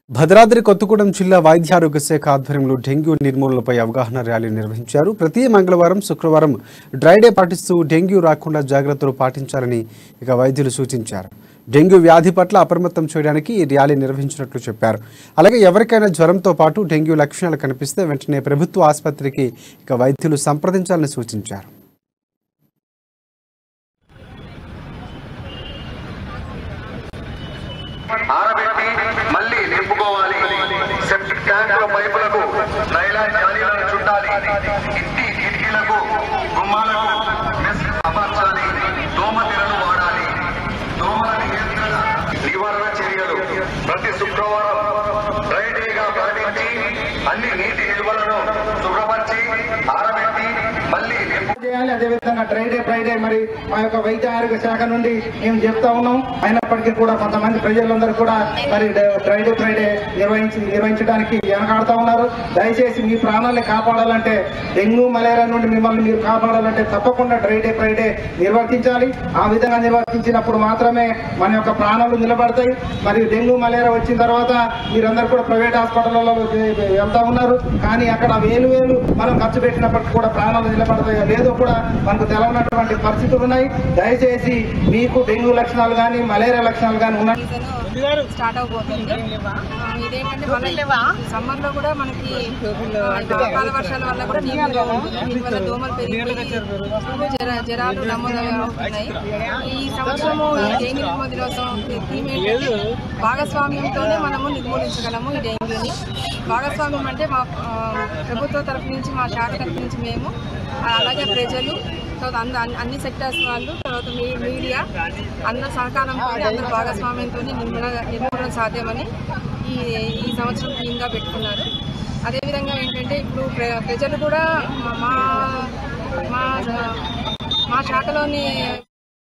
భద్రాద్రి కొత్తగూడెం జిల్లా వైద్యారోగ్య శాఖ ఆధ్వర్యంలో డెంగ్యూ నిర్మూలనపై అవగాహన ర్యాలీ నిర్వహించారు ప్రతి మంగళవారం శుక్రవారం డ్రైడే పాటిస్తూ డెంగ్యూ రాకుండా జాగ్రత్తలు పాటించాలని ఇక వైద్యులు సూచించారు డెంగ్యూ వ్యాధి పట్ల అప్రమత్తం చేయడానికి ఈ ర్యాలీ నిర్వహించినట్లు చెప్పారు అలాగే ఎవరికైనా జ్వరంతో పాటు డెంగ్యూ లక్షణాలు కనిపిస్తే వెంటనే ప్రభుత్వ ఆసుపత్రికి ఇక వైద్యులు సంప్రదించాలని సూచించారు ఆరబెట్టి మళ్ళీ నింపుకోవాలి సెప్టిక్ ట్యాంకుల పైపులకు నైలాన్ జాలీలను చుట్టాలి ఇంటి కిటికీలకు గుమ్మాలకు మెస్ అమర్చాలి దోమ తెరలు వాడాలి దోమల నియంత్రణ నివారణ చర్యలు ప్రతి శుక్రవారం డ్రై డేగా పాటించి అన్ని నీటి నిల్వలను శుభ్రపరిచి ఆరబెట్టి మళ్ళీ నింపు చేయాలి అదేవిధంగా డ్రైడే ఫ్రైడే మరి మా యొక్క వైద్య ఆరోగ్య శాఖ నుండి మేము చెప్తా ఉన్నాం అయినప్పటికీ కూడా కొంతమంది ప్రజలందరూ కూడా మరి డ్రైడే ఫ్రైడే నిర్వహించి నిర్వహించడానికి వెనకాడుతా ఉన్నారు దయచేసి మీ ప్రాణాలను కాపాడాలంటే డెంగ్యూ మలేరియా నుండి మిమ్మల్ని మీరు కాపాడాలంటే తప్పకుండా డ్రైడే ఫ్రైడే నిర్వర్తించాలి ఆ విధంగా నిర్వర్తించినప్పుడు మాత్రమే మన యొక్క ప్రాణాలు నిలబడతాయి మరియు డెంగ్యూ మలేరియా వచ్చిన తర్వాత మీరందరూ కూడా ప్రైవేట్ హాస్పిటల్లో వెళ్తా ఉన్నారు కానీ అక్కడ వేలు వేలు మనం ఖర్చు పెట్టినప్పటికీ కూడా ప్రాణాలు నిలబడతాయో లేదో కూడా మనకు తెలవనటువంటి పరిస్థితులు ఉన్నాయి దయచేసి మీకు డెంగ్యూ లక్షణాలు కానీ మలేరియా లక్షణాలు కానీ ఉన్నాయి సీజన్ స్టార్ట్ అవబోతుంది ఆ, ఇదేంటంటే మన సమ్మర్ లో కూడా మనకి ఆ, అకాల వర్షాల వల్ల కూడా నీరు ఉంటుంది దీనివల్ల దోమలు పెరిగిపోయి జర జరాలు నమోదు అవుతున్నాయి ఈ సంవత్సరము ఈ డెంగ్యూ నిర్మూలన దినోత్సవం థీమ్ ఏంటంటే భాగస్వామ్యంతోనే మనము నిర్మూలించగలము ఈ డెంగ్యూని భాగస్వామ్యం అంటే మా ఆ, ప్రభుత్వ తరఫు నుంచి మా శాఖ తరఫు నుంచి మేము ఆ, అలాగే ప్రజలు తర్వాత అంద అన్ని- అన్ని సెక్టర్స్ వాళ్ళు తర్వాత మీ మీడియా అందరి సహకారంతో అందరి భాగస్వామ్యంతో నిర్మూలన నిర్మూలన సాధ్యమని ఈ ఈ సంవత్సరం థీమ్గా పెట్టుకున్నారు అదేవిధంగా ఏంటంటే ఇప్పుడు ప్ర- ప్రజలు కూడా మా మా మా శాఖలోని